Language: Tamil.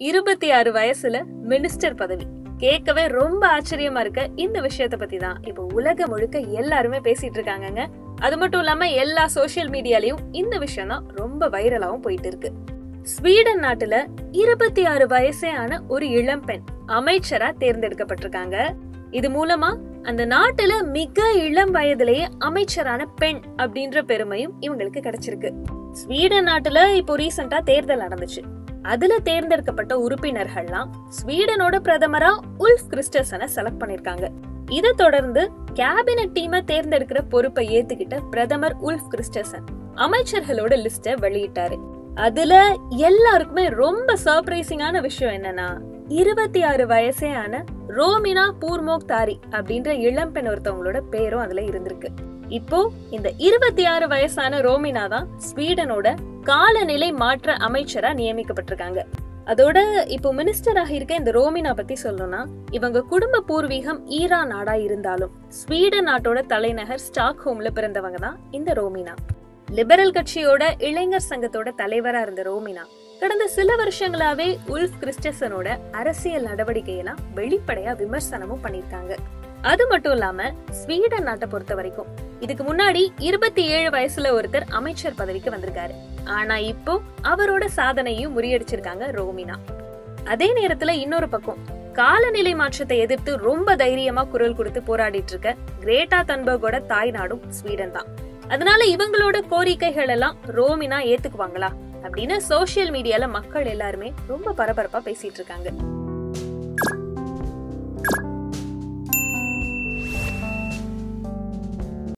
இருபத்தி ஆறு வயசுல மினிஸ்டர் பதவி கேட்கவே ரொம்ப ஆச்சரியமா இருக்க இந்த விஷயத்த பத்தி தான் இப்போ உலக முழுக்க எல்லாருமே பேசிட்டு இருக்காங்கங்க அது மட்டும் இல்லாம எல்லா சோஷியல் மீடியாலயும் இந்த விஷயம் தான் ரொம்ப வைரலாவும் போயிட்டு இருக்கு ஸ்வீடன் நாட்டுல இருபத்தி ஆறு வயசே ஆன ஒரு இளம்பெண் அமைச்சரா தேர்ந்தெடுக்கப்பட்டிருக்காங்க இது மூலமா அந்த நாட்டுல மிக இளம் வயதிலேயே அமைச்சரான பெண் அப்படின்ற பெருமையும் இவங்களுக்கு கிடைச்சிருக்கு ஸ்வீடன் நாட்டுல இப்போ ரீசெண்டா தேர்தல் நடந்துச்சு அதுல தேர்ந்தெடுக்கப்பட்ட உறுப்பினர்கள்லாம் ஸ்வீடனோட பிரதமரா உல்ஃப் கிறிஸ்டசனை செலக்ட் பண்ணிருக்காங்க இதை தொடர்ந்து கேபினட் டீமை தேர்ந்தெடுக்கிற பொறுப்பை ஏத்துக்கிட்ட பிரதமர் உல்ஃப் கிறிஸ்டசன் அமைச்சர்களோட லிஸ்ட வெளியிட்டாரு அதுல எல்லாருக்குமே ரொம்ப சர்ப்ரைசிங்கான விஷயம் என்னன்னா இருபத்தி ஆறு வயசே ஆன ரோமினா பூர்மோக் தாரி அப்படின்ற இளம்பெண் ஒருத்தவங்களோட பேரும் அதுல இருந்திருக்கு இப்போ இந்த இருபத்தி ஆறு வயசான ரோமினா தான் ஸ்வீடனோட காலநிலை மாற்ற அமைச்சரா நியமிக்கப்பட்டிருக்காங்க அதோட இப்போ மினிஸ்டராக இருக்க இந்த ரோமினா பத்தி சொல்லணும்னா இவங்க குடும்ப பூர்வீகம் ஈரான் நாடா இருந்தாலும் ஸ்வீடன் நாட்டோட தலைநகர் ஸ்டாக்ஹோம்ல பிறந்தவங்க தான் இந்த ரோமினா லிபரல் கட்சியோட இளைஞர் சங்கத்தோட தலைவரா இருந்த ரோமினா கடந்த சில வருஷங்களாவே உல்ஃப் கிறிஸ்டசனோட அரசியல் நடவடிக்கையெல்லாம் வெளிப்படையா விமர்சனமும் பண்ணிருக்காங்க அது மட்டும் இல்லாம ஸ்வீடன் நாட்டை பொறுத்த வரைக்கும் இதுக்கு முன்னாடி இருபத்தி ஏழு வயசுல ஒருத்தர் அமைச்சர் பதவிக்கு வந்திருக்காரு ஆனா இப்போ அவரோட சாதனையும் முறியடிச்சிருக்காங்க ரோமினா அதே நேரத்துல இன்னொரு பக்கம் காலநிலை மாற்றத்தை எதிர்த்து ரொம்ப தைரியமா குரல் கொடுத்து போராடிட்டு இருக்க கிரேட்டா தன்பர்கோட தாய் நாடும் ஸ்வீடன் தான் அதனால இவங்களோட கோரிக்கைகள் எல்லாம் ரோமினா ஏத்துக்குவாங்களா அப்படின்னு சோசியல் மீடியால மக்கள் எல்லாருமே ரொம்ப பரபரப்பா பேசிட்டு இருக்காங்க